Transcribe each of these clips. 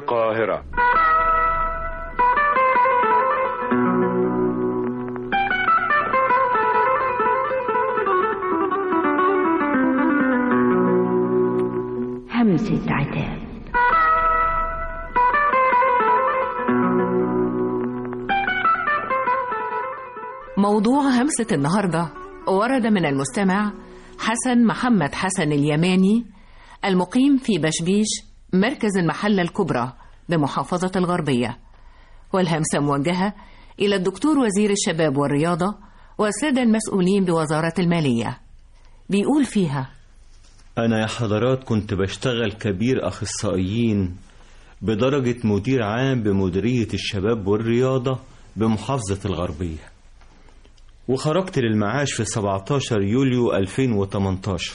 القاهرة همسة عتاب موضوع همسة النهاردة ورد من المستمع حسن محمد حسن اليماني المقيم في بشبيش مركز المحلة الكبرى بمحافظة الغربية والهمسة موجهة إلى الدكتور وزير الشباب والرياضة والسادة المسؤولين بوزارة المالية بيقول فيها أنا يا حضرات كنت بشتغل كبير أخصائيين بدرجة مدير عام بمديرية الشباب والرياضة بمحافظة الغربية وخرجت للمعاش في 17 يوليو 2018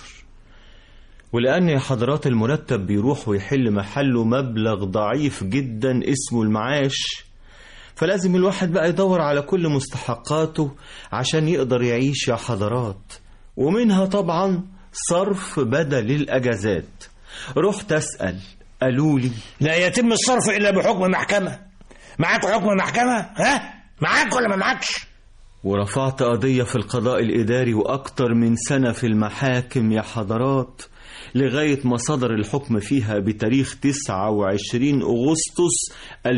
ولأن يا حضرات المرتب بيروح ويحل محله مبلغ ضعيف جدا اسمه المعاش فلازم الواحد بقى يدور على كل مستحقاته عشان يقدر يعيش يا حضرات ومنها طبعا صرف بدل الأجازات رحت أسأل قالوا لي لا يتم الصرف الا بحكم محكمه معاك حكم محكمه ها معاك ولا ما معاكش ورفعت قضية في القضاء الإداري وأكتر من سنة في المحاكم يا حضرات لغاية ما صدر الحكم فيها بتاريخ 29 أغسطس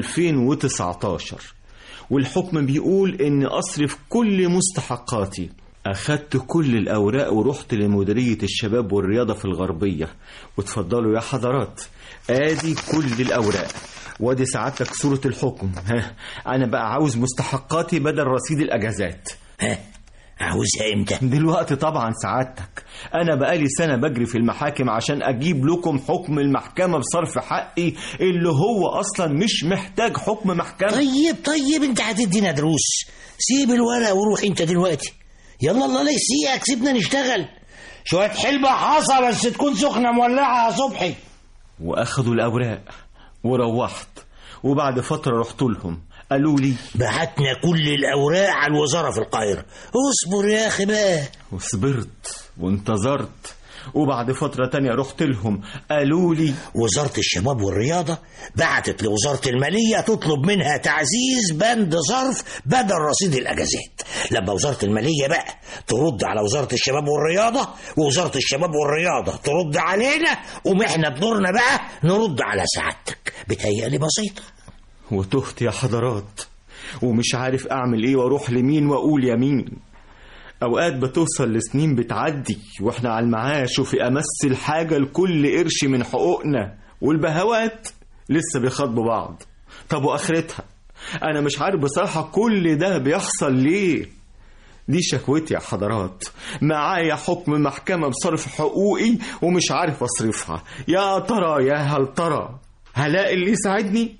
2019 والحكم بيقول إن أصرف كل مستحقاتي أخدت كل الأوراق ورحت لمديرية الشباب والرياضة في الغربية وتفضلوا يا حضرات آدي كل الأوراق وادي سعادتك صورة الحكم ها أنا بقى عاوز مستحقاتي بدل رصيد الأجازات ها عاوزها امتى دلوقتي طبعا سعادتك أنا بقالي سنة بجري في المحاكم عشان أجيب لكم حكم المحكمة بصرف حقي اللي هو أصلا مش محتاج حكم محكمة طيب طيب انت هتدينا دروس سيب الورق وروح انت دلوقتي يلا الله لا يسيئك سيبنا نشتغل شوية حلبة حصى بس تكون سخنة مولعة يا صبحي وأخدوا الأوراق وروحت وبعد فترة رحت لهم قالوا لي بعتنا كل الأوراق على الوزارة في القاهرة اصبر يا أخي بقى وصبرت وانتظرت وبعد فترة تانية رحت لهم قالوا لي وزارة الشباب والرياضة بعتت لوزارة المالية تطلب منها تعزيز بند صرف بدل رصيد الأجازات لما وزارة المالية بقى ترد على وزارة الشباب والرياضة ووزارة الشباب والرياضة ترد علينا قوم احنا بدورنا بقى نرد على سعادتك بتهيألي بسيطة وتهت يا حضرات ومش عارف أعمل إيه وأروح لمين وأقول يمين أوقات بتوصل لسنين بتعدي وإحنا على المعاش وفي أمس الحاجة لكل قرش من حقوقنا والبهوات لسه بيخاطبوا بعض طب وآخرتها أنا مش عارف بصراحة كل ده بيحصل ليه دي شكوتي يا حضرات معايا حكم محكمة بصرف حقوقي ومش عارف أصرفها يا ترى يا هل ترى هلاقي اللي يساعدني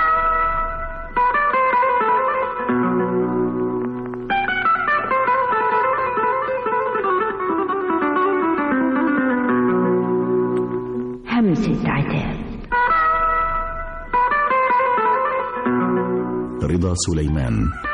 همسة عتاب رضا سليمان